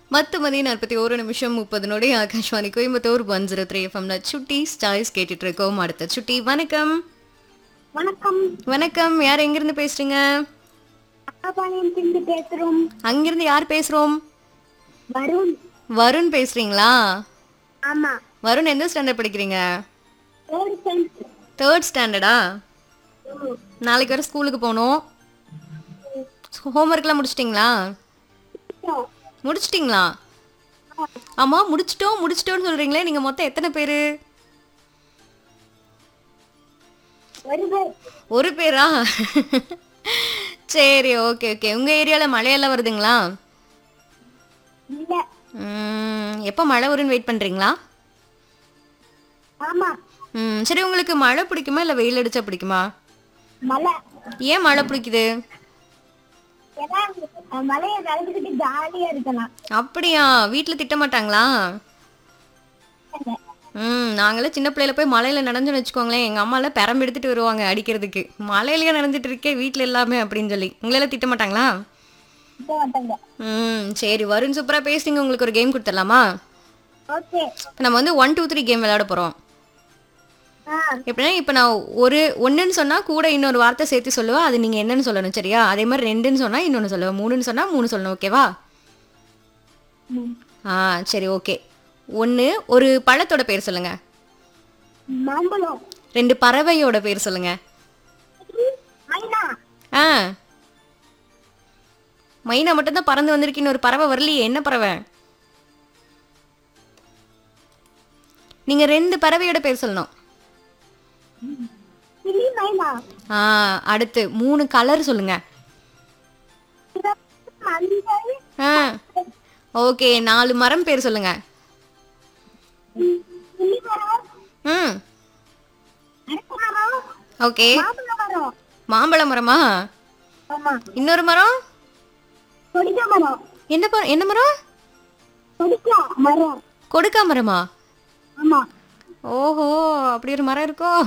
மத்து மதி நாற்பத்தி ஒரு நிமிஷம் முப்பது நொடி Akashvani Coimbatore one zero three எஃப்எம்ல சுட்டி ஸ்டாய்ஸ் கேட்டுட்டு இருக்கோம் அடுத்த சுட்டி வணக்கம் வணக்கம் வணக்கம் யார் எங்கிருந்து பேசுறீங்க அக்காபாளையத்திலிருந்து பேசுறோம் அங்கிருந்து யார் பேசுறோம் வருண் வருண் பேசுறீங்களா ஆமா வருண் எந்த ஸ்டாண்டர்ட் படிக்கிறீங்க தேர்ட் சென்ஸ் தேர்ட் ஸ்டாண்டர்டா நாளைக்கு வர ஸ்கூலுக்கு போகணும் ஹோம்ஒர்க்லாம் முடிச்சிட்டிங்களா முடிச்சிட்டிங்களா ஆமா முடிச்சிட்டோம் முடிச்சிட்டோம்னு சொல்றீங்களே நீங்க மொத்தம் எத்தனை பேரு ஒரு பேர் ஒரு பேரா சரி ஓகே ஓகே உங்க ஏரியால மழையெல்லாம் வருதுங்களா இல்ல ம், எப்போ மழை வரும்னு வெயிட் பண்றீங்களா ஆமா ம், சரி உங்களுக்கு மழை பிடிக்குமா இல்லை வெயில் அடிச்சா பிடிக்குமா மலை ஏன் மழை பிடிக்குது ஏன்னா அஹ், மலையை கலந்துக்கிட்டு ஜாலியா இருக்கலாம் அப்படியா வீட்டில் திட்ட மாட்டாங்களா ம் நாங்களே சின்ன பிள்ளையில போய் மலையில நனைஞ்சோன்னு வச்சுக்கோங்களேன் எங்க அம்மாலாம் பெரம்பு எடுத்துட்டு வருவாங்க அடிக்கிறதுக்கு மலையிலயே நனைஞ்சிட்டு இருக்கே வீட்ல எல்லாமே அப்படின்னு சொல்லி உங்களெல்லாம் திட்ட மாட்டாங்களா இப்ப மாட்டாங்க ம் சரி வருண் சூப்பரா பேசுறீங்க உங்களுக்கு ஒரு கேம் கொடுத்துடலாமா ஓகே இப்போ நம்ம வந்து ஒன் டூ த்ரீ கேம் விளையாட போறோம் ஆ எப்படின்னா இப்போ நான் ஒரு ஒன்றுன்னு சொன்னால் கூட இன்னொரு வார்த்தை சேர்த்து சொல்லுவேன் அது நீங்கள் என்னன்னு சொல்லணும் சரியா அதே மாதிரி ரெண்டுன்னு சொன்னால் இன்னொன்று சொல்லுவேன் மூணுன்னு சொன்னால் மூணு சொல்லணும் ஓகேவா ம். ஆ சரி ஓகே ஒன்று ஒரு பழத்தோட பேர் சொல்லுங்க மாம்பழம் ரெண்டு பறவையோட பேர் சொல்லுங்க மைனா ஆ மைனா மட்டும்தான் பறந்து வந்திருக்கு இன்னொரு பறவை வரலையே என்ன பறவை நீங்க ரெண்டு பறவையோட பேர் சொல்லணும் கிளி மைனா ஆ அடுத்து மூணு கலர் சொல்லுங்க சிவப்பு, மஞ்சள் ஆ ஓகே நாலு மரம் பேர் சொல்லுங்க கிளி மரம் ம் அரச மரம் ஓகே மாம்பழ மரம் மாம்பழ மரமா ஆமா இன்னொரு மரம் கொடிக்க மரம் என்ன ப என்ன மரம் கொடிக்க மரம் கொடுக்கா மரமா ஆமா ஓஹோ அப்படி ஒரு மரம் இருக்கோ